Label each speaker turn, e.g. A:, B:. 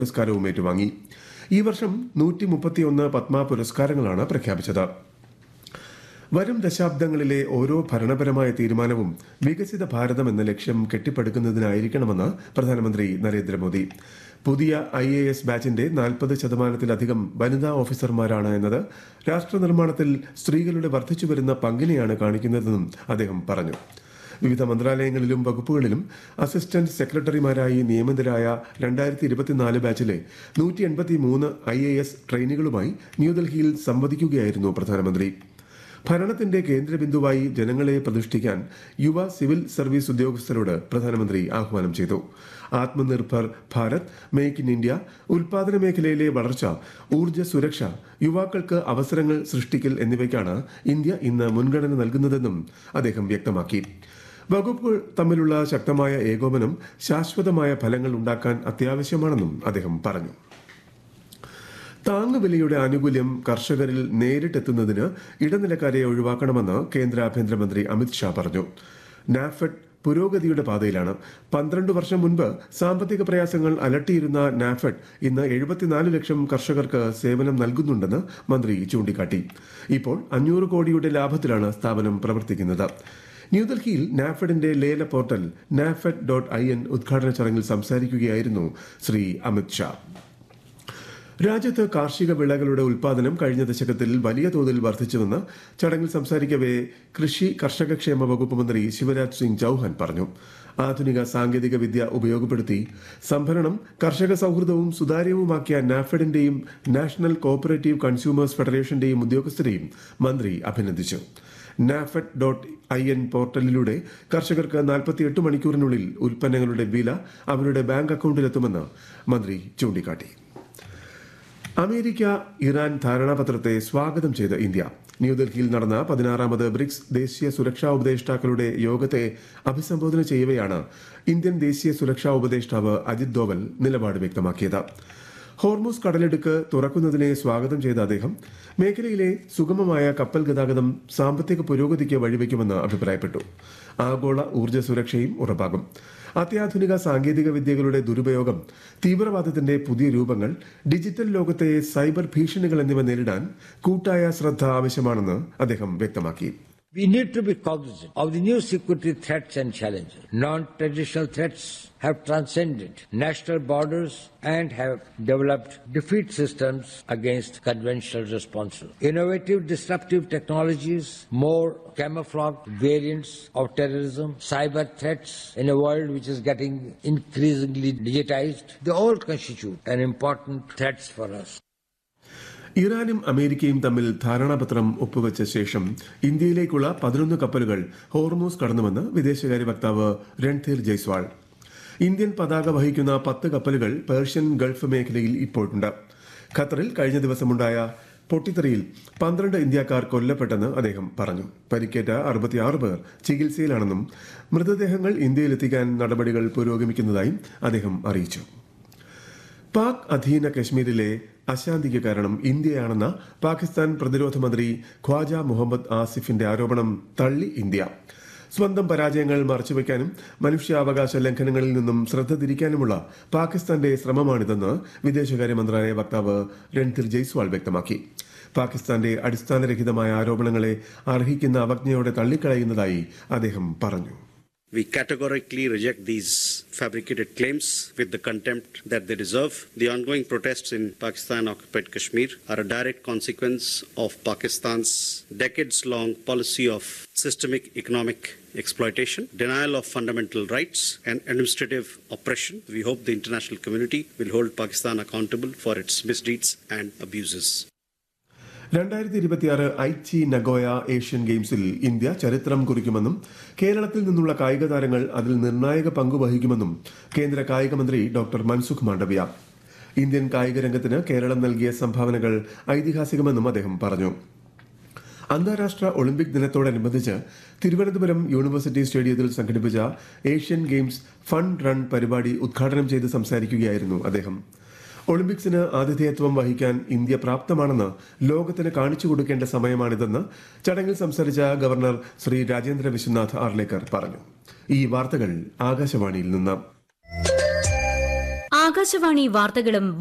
A: പുരസ്കാരവും ഏറ്റുവാങ്ങി ഈ വർഷം നൂറ്റി മുപ്പത്തിയൊന്ന് പത്മ പുരസ്കാരങ്ങളാണ് പ്രഖ്യാപിച്ചത് വരും ദശാബ്ദങ്ങളിലെ ഓരോ ഭരണപരമായ തീരുമാനവും വികസിത ഭാരതം എന്ന ലക്ഷ്യം കെട്ടിപ്പടുക്കുന്നതിനായിരിക്കണമെന്ന് പ്രധാനമന്ത്രി നരേന്ദ്രമോദി പുതിയ ഐ എ എസ് ബാച്ചിന്റെ നാൽപ്പത് ശതമാനത്തിലധികം വനിതാ ഓഫീസർമാരാണ് എന്നത് രാഷ്ട്ര നിർമ്മാണത്തിൽ സ്ത്രീകളുടെ വർദ്ധിച്ചുവരുന്ന പങ്കിനെയാണ് കാണിക്കുന്നതെന്നും അദ്ദേഹം പറഞ്ഞു വിവിധ മന്ത്രാലയങ്ങളിലും വകുപ്പുകളിലും അസിസ്റ്റന്റ് സെക്രട്ടറിമാരായി നിയമിതരായ രണ്ടായിരത്തി ഇരുപത്തിനാല് ബാച്ചിലെ നൂറ്റി എൺപത്തി മൂന്ന് ഐ എ എസ് ട്രെയിനികളുമായി ന്യൂഡൽഹിയിൽ സംവദിക്കുകയായിരുന്നു പ്രധാനമന്ത്രി ഭരണത്തിന്റെ കേന്ദ്രബിന്ദുവായി ജനങ്ങളെ പ്രതിഷ്ഠിക്കാൻ യുവ സിവിൽ സർവീസ് ഉദ്യോഗസ്ഥരോട് പ്രധാനമന്ത്രി ആഹ്വാനം ചെയ്തു Atmanirbhar Bharat make in India ഉൽപാദന മേഖലയിലെ വളർച്ച ഊർജ്ജ സുരക്ഷ യുവാക്കൾക്ക് അവസരങ്ങൾ സൃഷ്ടിക്കൽ എന്നിവയ്ക്കാണ് ഇന്ത്യ ഇന്ന് മുൻഗണന നൽകുന്നതെന്നും അദ്ദേഹം വ്യക്തമാക്കി വകുപ്പുകൾ തമ്മിലുള്ള ശക്തമായ ഏകോപനം ശാശ്വതമായ ഫലങ്ങൾ ഉണ്ടാക്കാൻ അത്യാവശ്യമാണെന്നും അദ്ദേഹം പറഞ്ഞു താങ്ങുവിലയുടെ ആനുകൂല്യം കർഷകരിൽ നേരിട്ടെത്തുന്നതിന് ഇടനിലക്കാരെ ഒഴിവാക്കണമെന്ന് കേന്ദ്ര ആഭ്യന്തരമന്ത്രി അമിത് ഷാ പറഞ്ഞു നാഫെഡ് പുരോഗതിയുടെ പാതയിലാണ് പന്ത്രണ്ട് വർഷം മുൻപ് സാമ്പത്തിക പ്രയാസങ്ങൾ അലട്ടിയിരുന്ന നാഫെഡ് ഇന്ന് എഴുപത്തിനാല് ലക്ഷം കർഷകർക്ക് സേവനം നൽകുന്നുണ്ടെന്ന് മന്ത്രി ചൂണ്ടിക്കാട്ടി ഇപ്പോൾ അഞ്ഞൂറ് കോടിയുടെ ലാഭത്തിലാണ് സ്ഥാപനം പ്രവർത്തിക്കുന്നത് ന്യൂഡൽഹിയിൽ നാഫെഡിന്റെ ലേല portal NAFED dot I N ഉദ്ഘാടന ചടങ്ങിൽ സംസാരിക്കുകയായിരുന്നു ശ്രീ അമിത് ഷാ രാജ്യത്ത് കാർഷിക വിളകളുടെ ഉൽപാദനം കഴിഞ്ഞ ദശകത്തിൽ വലിയ തോതിൽ വർദ്ധിച്ചുവെന്ന് ചടങ്ങിൽ സംസാരിക്കവേ കൃഷി കർഷകക്ഷേമ വകുപ്പ് മന്ത്രി ശിവരാജ് സിംഗ് ചൌഹാൻ പറഞ്ഞു ആധുനിക സാങ്കേതിക വിദ്യ ഉപയോഗപ്പെടുത്തി സംഭരണം കർഷക സൗഹൃദവും സുതാര്യവുമാക്കിയ നാഫെഡിന്റെയും നാഷണൽ കോഓപ്പറേറ്റീവ് കൺസ്യൂമേഴ്സ് ഫെഡറേഷന്റെയും ഉദ്യോഗസ്ഥരെയും മന്ത്രി അഭിനന്ദിച്ചു നാഫെഡ് ഡോട്ട് ഐ എൻ പോർട്ടലിലൂടെ കർഷകർക്ക് നാൽപ്പത്തിയെട്ട് മണിക്കൂറിനുള്ളിൽ ഉൽപ്പന്നങ്ങളുടെ വില അവരുടെ ബാങ്ക് അക്കൌണ്ടിലെത്തുമെന്ന് മന്ത്രി ചൂണ്ടിക്കാട്ടി അമേരിക്ക ഇറാൻ ധാരണാപത്രത്തെ സ്വാഗതം ചെയ്ത് ഇന്ത്യ ന്യൂഡൽഹിയിൽ നടന്ന പതിനാറാമത് ബ്രിക്സ് ദേശീയ സുരക്ഷാ ഉപദേഷ്ടാക്കളുടെ യോഗത്തെ അഭിസംബോധന ചെയ്യവെയാണ് ഇന്ത്യൻ ദേശീയ സുരക്ഷാ ഉപദേഷ്ടാവ് അജിത് ദോവൽ നിലപാട് വ്യക്തമാക്കിയത് ഹോർമൂസ് കടലെടുക്ക് തുറക്കുന്നതിനെ സ്വാഗതം ചെയ്ത അദ്ദേഹം മേഖലയിലെ സുഗമമായ കപ്പൽ ഗതാഗതം സാമ്പത്തിക പുരോഗതിക്ക് വഴിവെക്കുമെന്ന് അഭിപ്രായപ്പെട്ടു ആഗോള ഊർജ്ജ സുരക്ഷയും ഉറപ്പാകും അത്യാധുനിക സാങ്കേതിക വിദ്യകളുടെ ദുരുപയോഗം തീവ്രവാദത്തിന്റെ പുതിയ രൂപങ്ങൾ ഡിജിറ്റൽ ലോകത്തെ സൈബർ ഭീഷണികൾ എന്നിവ നേരിടാൻ കൂട്ടായ ശ്രദ്ധ ആവശ്യമാണെന്ന് അദ്ദേഹം വ്യക്തമാക്കി
B: We need to be cognizant of the new security threats and challenges. Non-traditional threats have transcended national borders and have developed defeat systems against conventional responses. Innovative disruptive technologies, more camouflaged variants of terrorism, cyber threats in a world which is getting increasingly digitized, they all constitute an important threats for us.
A: ഇറാനും അമേരിക്കയും തമ്മിൽ ധാരണാപത്രം ഒപ്പുവെച്ച ശേഷം ഇന്ത്യയിലേക്കുള്ള പതിനൊന്ന് കപ്പലുകൾ Hormuz കടന്നുവെന്ന് വിദേശകാര്യ വക്താവ് രൺധീർ ജയ്സ്വാൾ ഇന്ത്യൻ പതാക വഹിക്കുന്ന പത്ത് കപ്പലുകൾ പേർഷ്യൻ ഗൾഫ് മേഖലയിൽ ഇപ്പോഴുണ്ട് ഖത്തറിൽ കഴിഞ്ഞ ദിവസമുണ്ടായ പൊട്ടിത്തെറിയിൽ പന്ത്രണ്ട് ഇന്ത്യക്കാർ കൊല്ലപ്പെട്ടെന്ന് അദ്ദേഹം പറഞ്ഞു പരിക്കേറ്റ അറുപത്തിയാറ് പേർ ചികിത്സയിലാണെന്നും മൃതദേഹങ്ങൾ ഇന്ത്യയിലെത്തിക്കാൻ നടപടികൾ പുരോഗമിക്കുന്നതായും അദ്ദേഹം അറിയിച്ചു പാക് അധീന കശ്മീരിലെ അശാന്തിക്ക് കാരണം ഇന്ത്യയാണെന്ന പാകിസ്ഥാൻ പ്രതിരോധ മന്ത്രി ഖ്വാജ മുഹമ്മദ് ആസിഫിന്റെ ആരോപണം തള്ളി ഇന്ത്യ സ്വന്തം പരാജയങ്ങൾ മറച്ചുവെക്കാനും മനുഷ്യാവകാശ ലംഘനങ്ങളിൽ നിന്നും ശ്രദ്ധ തിരിക്കാനുമുള്ള പാകിസ്ഥാന്റെ ശ്രമമാണിതെന്ന് വിദേശകാര്യ മന്ത്രാലയ വക്താവ് രൺധീർ ജയ്സ്വാൾ വ്യക്തമാക്കി പാകിസ്ഥാന്റെ അടിസ്ഥാനരഹിതമായ ആരോപണങ്ങളെ അർഹിക്കുന്ന അവജ്ഞയോടെ തള്ളിക്കളയുന്നതായി അദ്ദേഹം പറഞ്ഞു
C: We categorically reject these fabricated claims with the contempt that they deserve. The ongoing protests in Pakistan occupied Kashmir are a direct consequence of Pakistan's decades long policy of systemic economic exploitation, denial of fundamental rights, and administrative oppression. We hope the international community will hold Pakistan accountable for its misdeeds and abuses.
A: രണ്ടായിരത്തി ഇരുപത്തിയാറ് Aichi Nagoya Asian ഗെയിംസിൽ India ചരിത്രം കുറിക്കുമെന്നും കേരളത്തിൽ നിന്നുള്ള കായിക താരങ്ങൾ അതിൽ നിർണായക പങ്ക് വഹിക്കുമെന്നും കേന്ദ്ര കായിക മന്ത്രി ഡോക്ടർ മൻസുഖ് മാണ്ഡവ്യ ഇന്ത്യൻ കായിക രംഗത്തിന് കേരളം നൽകിയ സംഭാവനകൾ ഐതിഹാസികമെന്നും അദ്ദേഹം പറഞ്ഞു അന്താരാഷ്ട്ര ഒളിമ്പിക് ദിനത്തോടനുബന്ധിച്ച് തിരുവനന്തപുരം യൂണിവേഴ്സിറ്റി സ്റ്റേഡിയത്തിൽ സംഘടിപ്പിച്ച ഏഷ്യൻ ഗെയിംസ് ഫണ്ട് റൺ പരിപാടി ഉദ്ഘാടനം ചെയ്ത് സംസാരിക്കുകയായിരുന്നു അദ്ദേഹം ഒളിമ്പിക്സിന് ആതിഥേയത്വം വഹിക്കാൻ ഇന്ത്യ പ്രാപ്തമാണെന്ന് ലോകത്തിന് കാണിച്ചു കൊടുക്കേണ്ട സമയമാണിതെന്ന് ചടങ്ങിൽ സംസാരിച്ച ഗവർണർ ശ്രീ രാജേന്ദ്ര വിശ്വനാഥ് ആർലേക്കർ പറഞ്ഞു ഈ വാർത്തകൾ ആകാശവാണിയിൽ നിന്ന്
D: ആകാശവാണി വാർത്തകളും